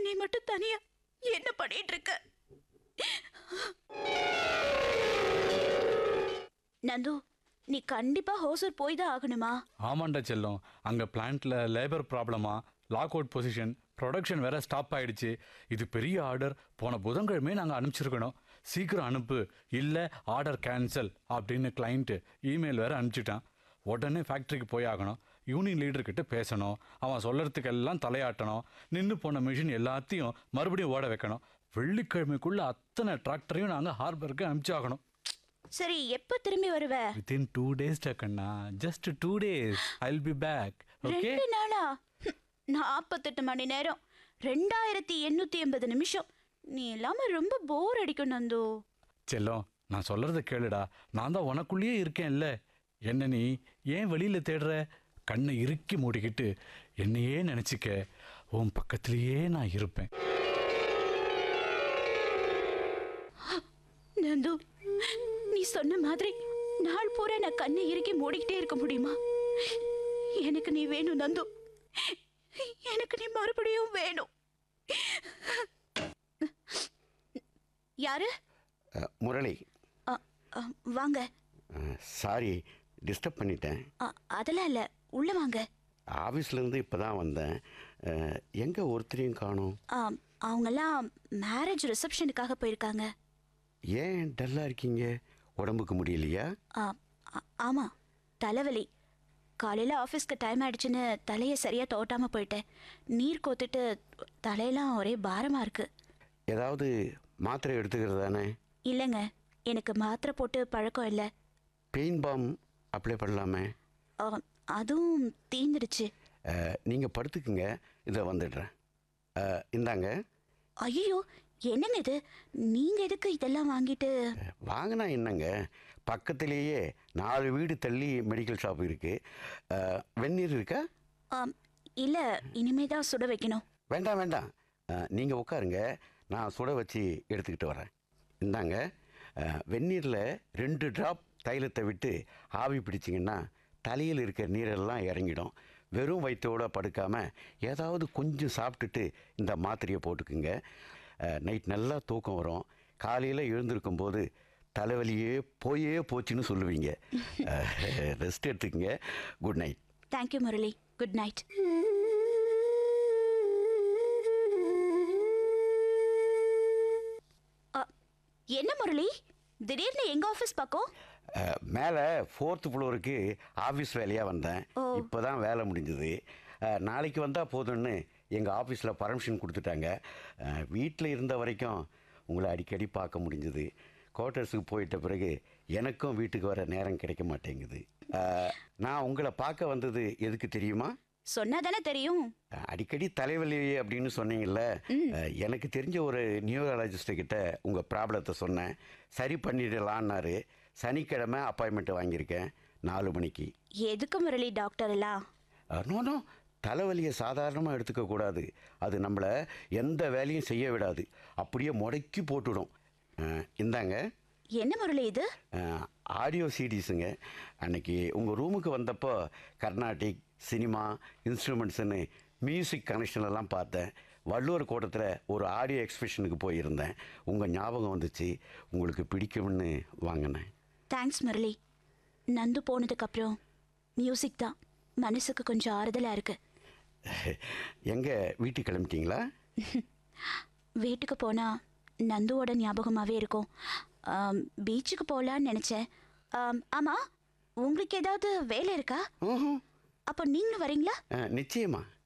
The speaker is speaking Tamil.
நீ மட்டும் தனியா என்ன பண்ணிட்டு இருக்க நந்து நீ கண்டிப்பா ஹோசூர் போய் தான் ஆகணுமா ஆமாண்டா செல்லம் அங்கே பிளான்ட்டில் லேபர் ப்ராப்ளமா லாக் அவுட் பொசிஷன் ப்ரொடக்ஷன் வேற ஸ்டாப் ஆயிடுச்சு இது பெரிய ஆர்டர் போன புதன்கிழமை நாங்கள் அனுப்பிச்சிருக்கணும் சீக்கிரம் அனுப்பு இல்லை ஆர்டர் கேன்சல் அப்படின்னு கிளைண்ட்டு இமெயில் வேற அனுப்பிச்சிட்டான் உடனே ஃபேக்ட்ரிக்கு போய் ஆகணும் யூனியன் லீடர்கிட்ட பேசணும் அவன் சொல்கிறதுக்கெல்லாம் தலையாட்டணும் நின்று போன மிஷின் எல்லாத்தையும் மறுபடியும் ஓட வைக்கணும் வெள்ளிக்கிழமைக்குள்ள அத்தனை டிராக்டரையும் நாங்கள் ஹார்பருக்கு அனுப்பிச்சாகணும் சரி எப்ப திரும்பி வருவ வித்தின் டூ டேஸ் டக்கண்ணா just two days I will be back okay ரெண்டு நாளா நாற்பத்தெட்டு மணி நேரம் ரெண்டாயிரத்தி எண்ணூத்தி எண்பது நிமிஷம் நீ இல்லாம ரொம்ப போர் அடிக்கும் நந்து செல்லம் நான் சொல்றத கேளுடா நான் தான் உனக்குள்ளேயே இருக்கேன்ல என்ன நீ ஏன் வெளியில தேடுற கண்ணை இறுக்கி மூடிக்கிட்டு என்னையே நினைச்சுக்க உன் பக்கத்திலேயே நான் இருப்பேன் நந்து நீ சொன்ன மாதிரி நாள் பூரா நான் கண்ணை இறுக்கி மூடிக்கிட்டே இருக்க முடியுமா எனக்கு நீ வேணும் நந்து எனக்கு நீ மறுபடியும் வேணும் யாரு அ, முரளி அ, அ, வாங்க சாரி டிஸ்டர்ப் பண்ணிட்டேன் அ, அதெல்லாம் இல்ல உள்ள வாங்க ஆஃபீஸ்லேருந்து இப்போ தான் வந்தேன் எங்கே ஒருத்தரையும் காணோம் ஆம், அவங்கெல்லாம் மேரேஜ் ரிசப்ஷனுக்காக போயிருக்காங்க ஏன் டல்லாக இருக்கீங்க உடம்புக்கு முடியலையா ஆ, ஆ- ஆமா தலைவலி காலையில ஆஃபீஸ்க்கு டைம் ஆயிடுச்சுன்னு தலையை சரியா தோட்டாம போயிட்டேன் நீர் கோத்துட்டு தலையெல்லாம் ஒரே பாரமா இருக்கு ஏதாவது மாத்திரை எடுத்துக்கிறது தானே இல்லைங்க எனக்கு மாத்திரை போட்டு பழக்கம் இல்லை பெயின் பாம் அப்ளை பண்ணலாமே ஆ, அதுவும் தீந்துடுச்சு நீங்கள் படுத்துக்குங்க இதை வந்துடுறேன் அ, இந்தாங்க ஐயோ என்னங்க இது நீங்க எதுக்கு இதெல்லாம் வாங்கிட்டு வாங்கினா என்னங்க பக்கத்திலேயே நாலு வீடு தள்ளி மெடிக்கல் ஷாப் இருக்குது வெந்நீர் இருக்கா ஆம், இல்ல இனிமே தான் சுட வைக்கணும் வேண்டாம் வேண்டாம் நீங்கள் உட்காருங்க நான் சுட வச்சு எடுத்துக்கிட்டு வரேன் இந்தாங்க வெந்நீரில் ரெண்டு ட்ராப் தைலத்தை விட்டு ஆவி பிடிச்சிங்கன்னா தலையில் இருக்கிற நீரெல்லாம் இறங்கிடும் வெறும் வயிற்றோட படுக்காமல் ஏதாவது கொஞ்சம் சாப்பிட்டுட்டு இந்த மாத்திரையை போட்டுக்குங்க நைட் நல்லா தூக்கம் வரும் காலையில் எழுந்திருக்கும் போது தலைவலியே போயே போச்சுன்னு சொல்லுவீங்க ரெஸ்ட் எடுத்துக்கங்க good night thank you Murali good night என்ன முரளி திடீர்னு எங்க ஆபீஸ் பக்கம் மேலே ஃபோர்த் ஃப்ளோருக்கு ஆஃபீஸ் வேலையாக வந்தேன் ஓ. இப்போ தான் வேலை முடிஞ்சது நாளைக்கு வந்தால் போதும்னு எங்கள் ஆஃபீஸில் பர்மிஷன் கொடுத்துட்டாங்க வீட்டில் இருந்த வரைக்கும் உங்களை அடிக்கடி பார்க்க முடிஞ்சது குவார்ட்டர்ஸுக்கு போயிட்ட பிறகு எனக்கும் வீட்டுக்கு வர நேரம் கிடைக்க மாட்டேங்குது அஹ், நான் உங்களை பார்க்க வந்தது எதுக்கு தெரியுமா சொன்னா தானே தெரியும் அடிக்கடி தலைவலி அப்படின்னு சொன்னீங்கல்ல அஹ், எனக்கு தெரிஞ்ச ஒரு நியூரலஜிஸ்ட் கிட்ட உங்கள் ப்ராப்ளத்தை சொன்னேன் சரி பண்ணிடலான்னாரு சனிக்கிழமை அப்பாயின்மெண்ட் வாங்கியிருக்கேன் நாலு மணிக்கு எதுக்கு முரளி டாக்டர் எல்லாம் நோ நோ தலைவலியை சாதாரணமாக எடுத்துக்கக்கூடாது அது நம்மளை எந்த வேலையும் செய்ய விடாது அப்படியே முடக்கி போட்டுடும் அஹ், இந்தாங்க என்ன முரளி இது ஆடியோ சிடிஸுங்க அன்னைக்கு உங்கள் ரூமுக்கு வந்தப்போ கர்நாடிக் சினிமா இன்ஸ்ட்ருமெண்ட்ஸ்னு மியூசிக் கனெக்ஷன் எல்லாம் பார்த்தேன் வள்ளுவர் கோட்டத்தில் ஒரு ஆடியோ எக்ஸ்பிஷனுக்கு போயிருந்தேன் உங்கள் ஞாபகம் வந்துச்சு உங்களுக்கு பிடிக்கும்னு வாங்கினேன் தேங்க்ஸ் முரளி நந்து போனதுக்கு அப்புறம் மியூசிக் தான் மனசுக்கு கொஞ்சம் ஆறுதலா இருக்கு எங்கே வீட்டுக்கு கிளம்பிட்டீங்களா வீட்டுக்கு போனா நந்துவோட ஞாபகமாவே இருக்கும் ஆம், பீச்சுக்கு போகலான்னு நினைச்சேன் ஆம், ஆமா உங்களுக்கு ஏதாவது வேலை இருக்கா ம்ஹும். அப்போ நீங்களும் வரீங்களா அஹ், நிச்சயமா